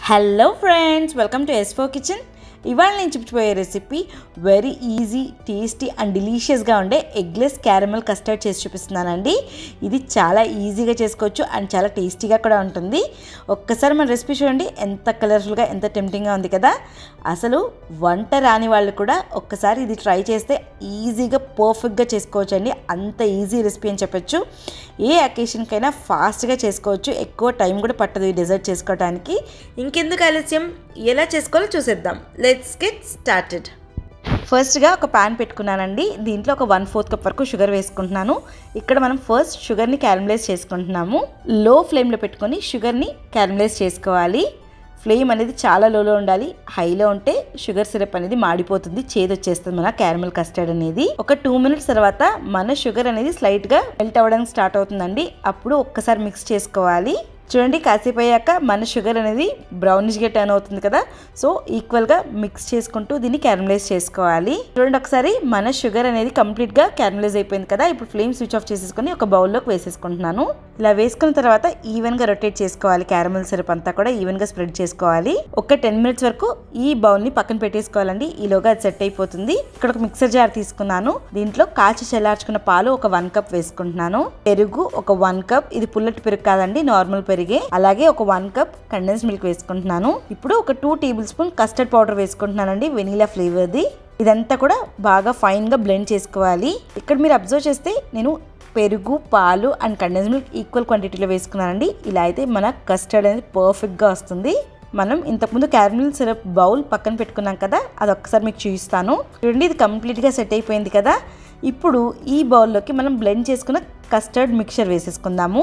hello friends welcome to S four kitchen ఇవాళ నేను చెప్పిపోయే recipe very easy tasty and డిలీషియస్గా ఉండే ఎగ్లెస్ క్యారమల్ కస్టర్డ్ చేసి చూపిస్తున్నానండి ఇది చాలా ఈజీగా చేసుకోవచ్చు అండ్ చాలా టేస్టీగా కూడా ఉంటుంది ఒక్కసారి మన రెసిపీ చూడండి ఎంత కలర్ఫుల్గా ఎంత టెంప్టింగ్గా ఉంది కదా అసలు వంట రాని వాళ్ళు కూడా ఒక్కసారి ఇది ట్రై చేస్తే ఈజీగా పర్ఫెక్ట్గా చేసుకోవచ్చు అండి అంత ఈజీ రెసిపీ అని చెప్పొచ్చు ఏ అకేషన్కైనా ఫాస్ట్గా చేసుకోవచ్చు ఎక్కువ టైం కూడా పట్టదు ఈ డెజర్ట్ చేసుకోవడానికి ఇంకెందుకు ఆలస్యం ఎలా చేసుకోవాలో చూసేద్దాం లెట్స్ గెట్ స్టార్టెడ్ ఫస్ట్గా ఒక ప్యాన్ పెట్టుకున్నానండి దీంట్లో ఒక వన్ ఫోర్త్ కప్ వరకు షుగర్ వేసుకుంటున్నాను ఇక్కడ మనం ఫస్ట్ షుగర్ని క్యారమలైజ్ చేసుకుంటున్నాము లో ఫ్లేమ్లో పెట్టుకొని షుగర్ని క్యారమలైజ్ చేసుకోవాలి ఫ్లేమ్ అనేది చాలా లోలో ఉండాలి హైలో ఉంటే షుగర్ సిరప్ అనేది మాడిపోతుంది చేదు వచ్చేస్తుంది మన క్యారమల్ కస్టర్డ్ అనేది ఒక టూ మినిట్స్ తర్వాత మన షుగర్ అనేది స్లైట్గా మెల్ట్ అవ్వడానికి స్టార్ట్ అవుతుందండి అప్పుడు ఒక్కసారి మిక్స్ చేసుకోవాలి చూడండి కాసేపు అయ్యాక మన షుగర్ అనేది బ్రౌనిష్గా టర్న్ అవుతుంది కదా సో ఈక్వల్గా మిక్స్ చేసుకుంటూ దీన్ని క్యారమలైజ్ చేసుకోవాలి చూడండి ఒకసారి మన షుగర్ అనేది కంప్లీట్గా క్యారమలైజ్ అయిపోయింది కదా ఇప్పుడు ఫ్లేమ్ స్విచ్ ఆఫ్ చేసేసుకొని ఒక బౌల్లోకి వేసేసుకుంటున్నాను ఇలా వేసుకున్న తర్వాత ఈవెన్గా రొటేట్ చేసుకోవాలి క్యారమల్ సిరప్ అంతా కూడా ఈవెన్గా స్ప్రెడ్ చేసుకోవాలి ఒక టెన్ మినిట్స్ వరకు ఈ బౌల్ని పక్కన పెట్టేసుకోవాలండి ఈలోగా అది సెట్ అయిపోతుంది ఇక్కడ ఒక మిక్సర్ జార్ తీసుకున్నాను దీంట్లో కాచి చల్లార్చుకున్న పాలు ఒక వన్ కప్ వేసుకుంటున్నాను పెరుగు ఒక వన్ కప్ ఇది పుల్లటి పెరుగు కాదండి నార్మల్ పెరిగే అలాగే ఒక వన్ కప్ కండెన్స్ మిల్క్ వేసుకుంటున్నాను ఇప్పుడు ఒక two tablespoon custard powder వేసుకుంటున్నానండి వెనీలా ఫ్లేవర్ది ఇదంతా కూడా బాగా ఫైన్గా బ్లెండ్ చేసుకోవాలి ఇక్కడ మీరు అబ్జర్వ్ చేస్తే నేను పెరుగు పాలు అండ్ కండెన్స్ మిల్క్ ఈక్వల్ క్వాంటిటీలో వేసుకున్నానండి ఇలా అయితే మన కస్టర్డ్ అనేది పర్ఫెక్ట్గా వస్తుంది మనం ఇంతకుముందు క్యారమిల్ సిరప్ బౌల్ పక్కన పెట్టుకున్నాం కదా అది ఒక్కసారి మీకు చూపిస్తాను చూడండి ఇది కంప్లీట్గా సెట్ అయిపోయింది కదా ఇప్పుడు ఈ బౌల్లోకి మనం బ్లెండ్ చేసుకున్న కస్టర్డ్ మిక్చర్ వేసేసుకుందాము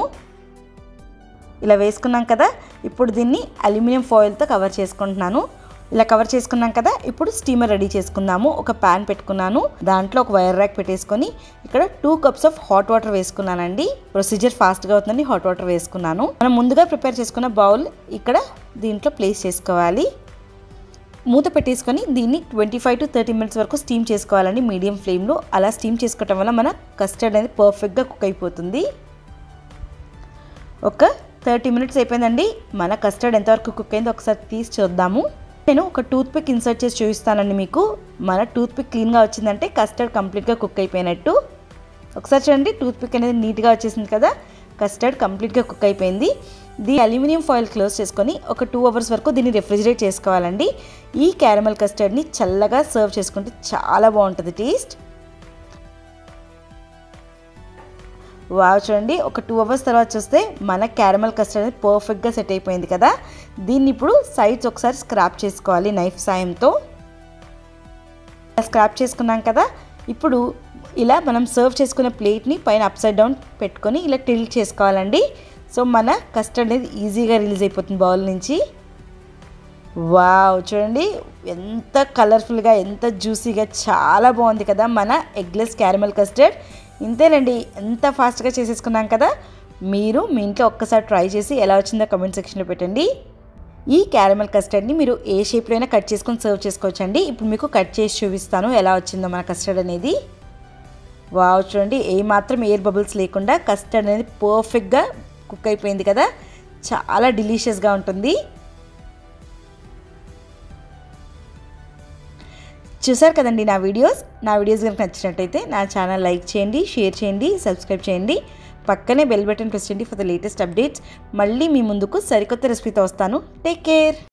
ఇలా వేసుకున్నాం కదా ఇప్పుడు దీన్ని అల్యూమినియం ఫాయిల్తో కవర్ చేసుకుంటున్నాను ఇలా కవర్ చేసుకున్నాం కదా ఇప్పుడు స్టీమర్ రెడీ చేసుకుందాము ఒక ప్యాన్ పెట్టుకున్నాను దాంట్లో ఒక వైర్ ర్యాక్ పెట్టేసుకొని ఇక్కడ two cups of hot water వేసుకున్నానండి ప్రొసీజర్ ఫాస్ట్గా అవుతుందని హాట్ వాటర్ వేసుకున్నాను మనం ముందుగా ప్రిపేర్ చేసుకున్న బౌల్ ఇక్కడ దీంట్లో ప్లేస్ చేసుకోవాలి మూత పెట్టేసుకొని దీన్ని twenty five to thirty minutes వరకు స్టీమ్ చేసుకోవాలండి మీడియం ఫ్లేమ్లో అలా స్టీమ్ చేసుకోవటం వల్ల మన కస్టర్డ్ అనేది పర్ఫెక్ట్గా కుక్ అయిపోతుంది ఒక థర్టీ మినిట్స్ అయిపోయిందండి మన కస్టర్డ్ ఎంతవరకు కుక్ అయిందో ఒకసారి తీసి చూద్దాము నేను ఒక టూత్ పిక్ ఇన్సర్ట్ చేసి చూపిస్తానండి మీకు మన టూత్ పిక్ క్లీన్గా వచ్చిందంటే కస్టర్డ్ కంప్లీట్గా కుక్ అయిపోయినట్టు ఒకసారి చూడండి టూత్ పిక్ అనేది నీట్గా వచ్చేసింది కదా కస్టర్డ్ కంప్లీట్గా కుక్ అయిపోయింది దీని అల్యూమినియం ఫాయిల్ క్లోజ్ చేసుకొని ఒక టూ అవర్స్ వరకు దీన్ని రెఫ్రిజిరేట్ చేసుకోవాలండి ఈ క్యారమల్ కస్టర్డ్ని చల్లగా సర్వ్ చేసుకుంటే చాలా బాగుంటుంది టేస్ట్ వావ్ చూడండి ఒక టూ అవర్స్ తర్వాత చూస్తే మన క్యారమల్ కస్టర్డ్ అనేది పర్ఫెక్ట్గా సెట్ అయిపోయింది కదా దీన్ని ఇప్పుడు సైడ్స్ ఒకసారి స్క్రాప్ చేసుకోవాలి నైఫ్ సాయంతో స్క్రాప్ చేసుకున్నాం కదా ఇప్పుడు ఇలా మనం సర్వ్ చేసుకున్న ప్లేట్ని పైన అప్సైడ్ డౌన్ పెట్టుకొని ఇలా టిల్ట్ చేసుకోవాలండి సో మన కస్టర్డ్ అనేది ఈజీగా రిలీజ్ అయిపోతుంది బౌల్ నుంచి వావ్ చూడండి ఎంత కలర్ఫుల్గా ఎంత జ్యూసీగా చాలా బాగుంది కదా మన ఎగ్లెస్ క్యారమల్ కస్టర్డ్ ఇంతేనండి ఎంత ఫాస్ట్గా చేసేసుకున్నాం కదా మీరు మీ ఇంట్లో ఒక్కసారి ట్రై చేసి ఎలా వచ్చిందో కమెంట్ సెక్షన్లో పెట్టండి ఈ క్యారమల్ కస్టర్డ్ని మీరు ఏ షేప్లో అయినా కట్ చేసుకొని సర్వ్ చేసుకోవచ్చండి ఇప్పుడు మీకు కట్ చేసి చూపిస్తాను ఎలా వచ్చిందో మన కస్టర్డ్ అనేది వావ్ చూడండి ఏ మాత్రం ఎయిర్ బబుల్స్ లేకుండా కస్టర్డ్ అనేది పర్ఫెక్ట్గా కుక్ అయిపోయింది కదా చాలా డిలీషియస్గా ఉంటుంది చూసారు కదండి నా వీడియోస్ నా వీడియోస్ కనుక నచ్చినట్టయితే నా ఛానల్ లైక్ చేయండి షేర్ చేయండి సబ్స్క్రైబ్ చేయండి పక్కనే బెల్ బటన్ ప్రెస్ చేయండి ఫర్ ద లేటెస్ట్ అప్డేట్స్ మళ్ళీ మీ ముందుకు సరికొత్త రెసిపీతో వస్తాను టేక్ కేర్